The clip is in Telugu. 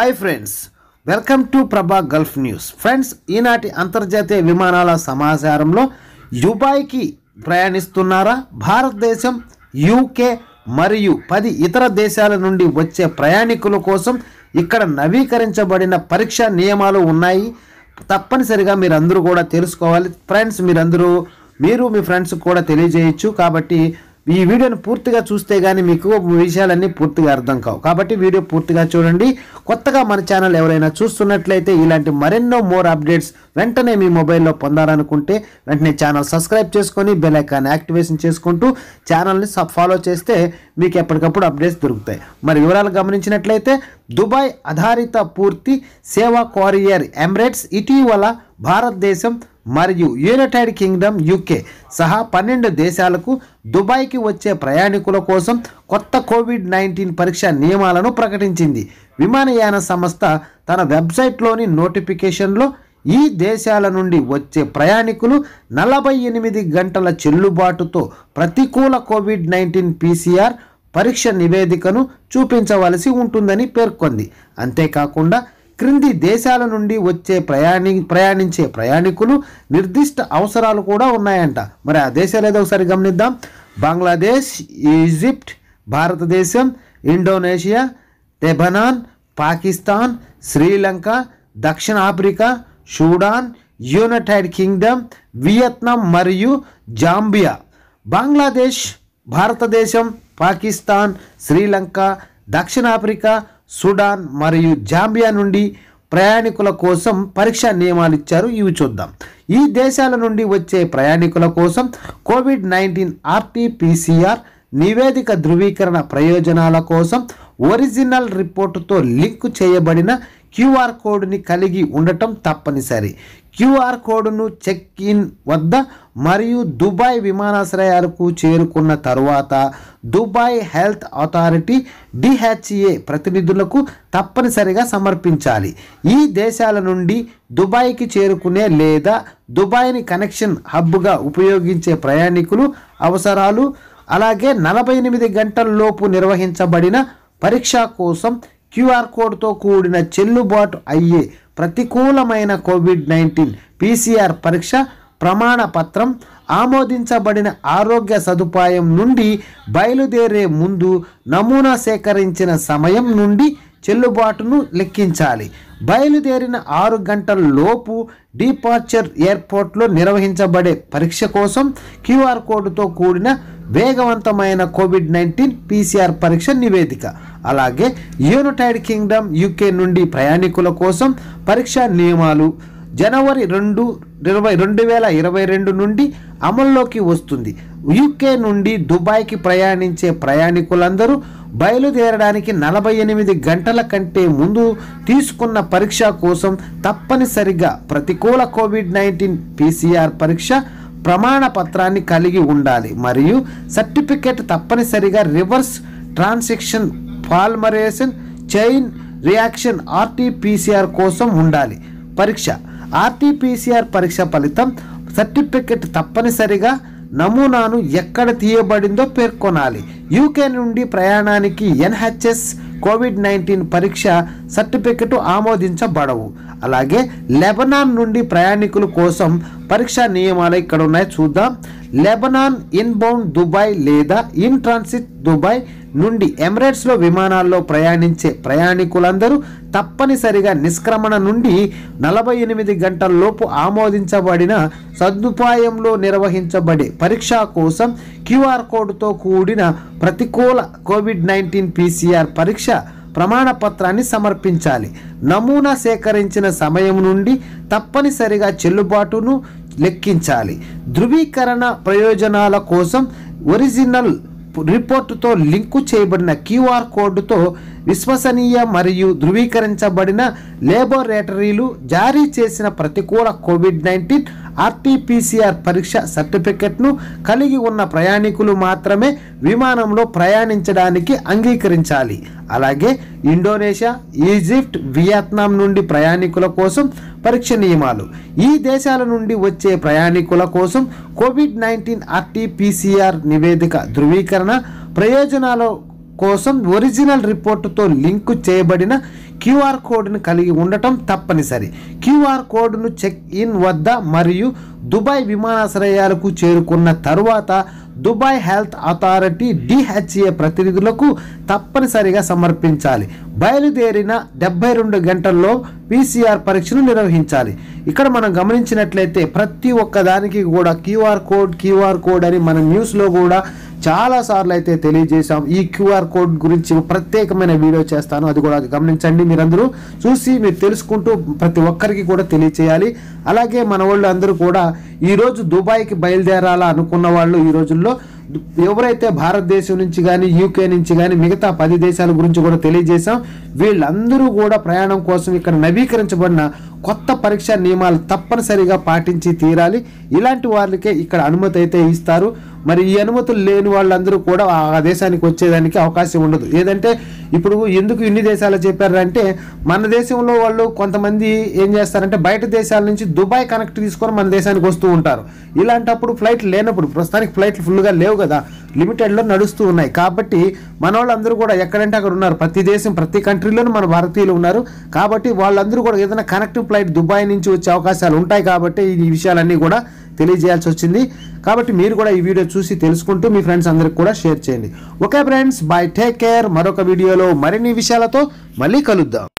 hi friends welcome to Prabha gulf news friends ఈనాటి అంతర్జాతీయ విమానాల సమాచారంలో దుబాయ్కి ప్రయాణిస్తున్నారా భారతదేశం యూకే మరియు పది ఇతర దేశాల నుండి వచ్చే ప్రయాణికుల కోసం ఇక్కడ నవీకరించబడిన పరీక్షా నియమాలు ఉన్నాయి తప్పనిసరిగా మీరందరూ కూడా తెలుసుకోవాలి ఫ్రెండ్స్ మీరందరూ మీరు మీ ఫ్రెండ్స్ కూడా తెలియజేయచ్చు కాబట్టి ఈ వీడియోని పూర్తిగా చూస్తే కానీ మీకు విషయాలన్నీ పూర్తిగా అర్థం కావు కాబట్టి వీడియో పూర్తిగా చూడండి కొత్తగా మన ఛానల్ ఎవరైనా చూస్తున్నట్లయితే ఇలాంటి మరెన్నో మోర్ అప్డేట్స్ వెంటనే మీ మొబైల్లో పొందాలనుకుంటే వెంటనే ఛానల్ సబ్స్క్రైబ్ చేసుకొని బెల్ ఐకాన్ యాక్టివేషన్ చేసుకుంటూ ఛానల్ని సబ్ ఫాలో చేస్తే మీకు ఎప్పటికప్పుడు అప్డేట్స్ దొరుకుతాయి మరి వివరాలు గమనించినట్లయితే దుబాయ్ ఆధారిత పూర్తి సేవా కొరియర్ ఎమిరేట్స్ ఇటీవల భారతదేశం మరియు యునైటెడ్ కింగ్డమ్ యూకే సహా పన్నెండు దేశాలకు దుబాయ్కి వచ్చే ప్రయాణికుల కోసం కొత్త కోవిడ్ నైన్టీన్ పరీక్ష నియమాలను ప్రకటించింది విమానయాన సంస్థ తన వెబ్సైట్లోని నోటిఫికేషన్లో ఈ దేశాల నుండి వచ్చే ప్రయాణికులు నలభై ఎనిమిది గంటల చెల్లుబాటుతో ప్రతికూల కోవిడ్ నైన్టీన్ పీసీఆర్ పరీక్ష నివేదికను చూపించవలసి ఉంటుందని పేర్కొంది అంతేకాకుండా క్రింది దేశాల నుండి వచ్చే ప్రయాణి ప్రయాణించే ప్రయాణికులు నిర్దిష్ట అవసరాలు కూడా ఉన్నాయంట మరి ఆ దేశాలు ఏదో ఒకసారి గమనిద్దాం బంగ్లాదేశ్ ఈజిప్ట్ భారతదేశం ఇండోనేషియా లెబనాన్ పాకిస్తాన్ శ్రీలంక దక్షిణ Africa Sudan United Kingdom Vietnam మరియు జాంబియా బంగ్లాదేశ్ భారతదేశం పాకిస్తాన్ శ్రీలంక దక్షిణాఫ్రికా సుడాన్ మరియు జాంబియా నుండి ప్రయాణికుల కోసం పరీక్షా నియమాలు ఇచ్చారు ఇవి చూద్దాం ఈ దేశాల నుండి వచ్చే ప్రయాణికుల కోసం కోవిడ్ నైన్టీన్ ఆర్టీపీసీఆర్ నివేదిక ధృవీకరణ ప్రయోజనాల కోసం ఒరిజినల్ రిపోర్టుతో లింక్ చేయబడిన క్యూఆర్ కోడ్ని కలిగి ఉండటం తప్పనిసరి క్యూఆర్ కోడ్ను చెక్ ఇన్ వద్ద మరియు దుబాయ్ విమానాశ్రయాలకు చేరుకున్న తరువాత దుబాయ్ హెల్త్ అథారిటీ డిహెచ్ఏ ప్రతినిధులకు తప్పనిసరిగా సమర్పించాలి ఈ దేశాల నుండి దుబాయ్కి చేరుకునే లేదా దుబాయ్ని కనెక్షన్ హబ్గా ఉపయోగించే ప్రయాణికులు అవసరాలు అలాగే నలభై ఎనిమిది గంటల్లోపు నిర్వహించబడిన పరీక్ష కోసం క్యూఆర్ కోడ్తో కూడిన చెల్లుబాటు అయ్యే ప్రతికూలమైన కోవిడ్ నైన్టీన్ పీసీఆర్ పరీక్ష ప్రమాణ పత్రం ఆమోదించబడిన ఆరోగ్య సదుపాయం నుండి బయలుదేరే ముందు నమూనా సేకరించిన సమయం నుండి చెల్లుబాటును లెక్కించాలి బయలుదేరిన ఆరు గంటల లోపు డిపార్చర్ ఎయిర్పోర్ట్లో నిర్వహించబడే పరీక్ష కోసం క్యూఆర్ కోడ్తో కూడిన వేగవంతమైన కోవిడ్ నైన్టీన్ పీసీఆర్ పరీక్ష నివేదిక అలాగే యునైటెడ్ కింగ్డమ్ యూకే నుండి ప్రయాణికుల కోసం పరీక్షా నియమాలు జనవరి రెండు ఇరవై రెండు వేల ఇరవై రెండు నుండి అమల్లోకి వస్తుంది యూకే నుండి దుబాయ్కి ప్రయాణించే ప్రయాణికులందరూ బయలుదేరడానికి నలభై ఎనిమిది గంటల కంటే ముందు తీసుకున్న పరీక్ష కోసం తప్పనిసరిగా ప్రతికూల కోవిడ్ నైన్టీన్ పీసీఆర్ పరీక్ష ప్రమాణ పత్రాన్ని కలిగి ఉండాలి మరియు సర్టిఫికెట్ తప్పనిసరిగా reverse transaction polymerase chain reaction RTPCR కోసం ఉండాలి పరీక్ష ఆర్టీపీసీఆర్ పరీక్ష ఫలితం సర్టిఫికెట్ తప్పనిసరిగా నమూనాను ఎక్కడ తీయబడిందో పేర్కొనాలి యూకే నుండి ప్రయాణానికి ఎన్హెచ్ఎస్ కోవిడ్ నైన్టీన్ పరీక్ష సర్టిఫికెట్ ఆమోదించబడవు అలాగే లెబనాన్ నుండి ప్రయాణికుల కోసం పరీక్షా నియమాలు ఇక్కడ ఉన్నాయి చూద్దాం లెబనాన్ ఇన్బౌండ్ దుబాయ్ లేదా ఇన్ ట్రాన్సిట్ దుబాయ్ నుండి ఎమిరేట్స్లో విమానాల్లో ప్రయాణించే ప్రయాణికులందరూ తప్పనిసరిగా నిష్క్రమణ నుండి నలభై ఎనిమిది గంటల లోపు ఆమోదించబడిన సదుపాయంలో నిర్వహించబడే పరీక్ష కోసం క్యూఆర్ కోడ్తో కూడిన ప్రతికూల కోవిడ్ నైన్టీన్ పీసీఆర్ పరీక్ష ప్రమాణ పత్రాన్ని సమర్పించాలి నమూనా సేకరించిన సమయం నుండి తప్పనిసరిగా చెల్లుబాటును లెక్కించాలి ధృవీకరణ ప్రయోజనాల కోసం ఒరిజినల్ రిపోర్టుతో లింకు చేయబడిన క్యూఆర్ కోడ్తో విశ్వసనీయ మరియు ధృవీకరించబడిన లేబొరేటరీలు జారీ చేసిన ప్రతికూల కోవిడ్ నైన్టీన్ ఆర్టీపీసీఆర్ పరీక్ష సర్టిఫికెట్ను కలిగి ఉన్న ప్రయాణికులు మాత్రమే విమానంలో ప్రయాణించడానికి అంగీకరించాలి అలాగే ఇండోనేషియా ఈజిప్ట్ వియత్నాం నుండి ప్రయాణికుల కోసం పరీక్ష నియమాలు ఈ దేశాల నుండి వచ్చే ప్రయాణికుల కోసం కోవిడ్ నైన్టీన్ ఆర్టీపీసీఆర్ నివేదిక ధృవీకరణ ప్రయోజనాల కోసం ఒరిజినల్ రిపోర్టుతో లింకు చేయబడిన క్యూఆర్ కోడ్ను కలిగి ఉండటం తప్పనిసరి క్యూఆర్ కోడ్ను చెక్ ఇన్ వద్ద మరియు దుబాయ్ విమానాశ్రయాలకు చేరుకున్న తరువాత దుబాయ్ హెల్త్ అథారిటీ డిహెచ్ఏ ప్రతినిధులకు తప్పనిసరిగా సమర్పించాలి బయలుదేరిన డెబ్బై రెండు గంటల్లో పీసీఆర్ పరీక్షను నిర్వహించాలి ఇక్కడ మనం గమనించినట్లయితే ప్రతి ఒక్క దానికి కూడా క్యూఆర్ కోడ్ క్యూఆర్ కోడ్ అని మన న్యూస్లో కూడా చాలా సార్లు అయితే తెలియజేశాం ఈ క్యూఆర్ కోడ్ గురించి ప్రత్యేకమైన వీడియో చేస్తాను అది కూడా గమనించండి మీరందరూ చూసి మీరు తెలుసుకుంటూ ప్రతి ఒక్కరికి కూడా తెలియచేయాలి అలాగే మన వాళ్ళు అందరూ కూడా ఈరోజు దుబాయ్కి బయలుదేరాలా అనుకున్న వాళ్ళు ఈ రోజుల్లో ఎవరైతే భారతదేశం నుంచి కానీ యూకే నుంచి కానీ మిగతా పది దేశాల గురించి కూడా తెలియజేశాం వీళ్ళందరూ కూడా ప్రయాణం కోసం ఇక్కడ నవీకరించబడిన కొత్త పరీక్షా నియమాలు తప్పనిసరిగా పాటించి తీరాలి ఇలాంటి వాళ్ళకే ఇక్కడ అనుమతి అయితే ఇస్తారు మరి ఈ అనుమతులు లేని వాళ్ళందరూ కూడా ఆ దేశానికి వచ్చేదానికి అవకాశం ఉండదు ఏదంటే ఇప్పుడు ఎందుకు ఇన్ని దేశాలు చెప్పారంటే మన దేశంలో వాళ్ళు కొంతమంది ఏం చేస్తారంటే బయట దేశాల నుంచి దుబాయ్ కనెక్ట్ తీసుకొని మన దేశానికి వస్తూ ఉంటారు ఇలాంటప్పుడు ఫ్లైట్ లేనప్పుడు ప్రస్తుతానికి ఫ్లైట్లు ఫుల్గా లేవు కదా లిమిటెడ్లో నడుస్తూ ఉన్నాయి కాబట్టి మన వాళ్ళందరూ కూడా ఎక్కడంటే అక్కడ ఉన్నారు ప్రతి దేశం ప్రతి కంట్రీలోనూ మన భారతీయులు ఉన్నారు కాబట్టి వాళ్ళందరూ కూడా ఏదైనా కనెక్టివ్ ఫ్లైట్ దుబాయ్ నుంచి వచ్చే అవకాశాలు ఉంటాయి కాబట్టి ఈ విషయాలన్నీ కూడా తెలియజేయాల్సి వచ్చింది కాబట్టి మీరు కూడా ఈ వీడియో చూసి తెలుసుకుంటూ మీ ఫ్రెండ్స్ అందరికి కూడా షేర్ చేయండి okay friends bye take care మరొక వీడియోలో మరిన్ని విషయాలతో మళ్ళీ కలుద్దాం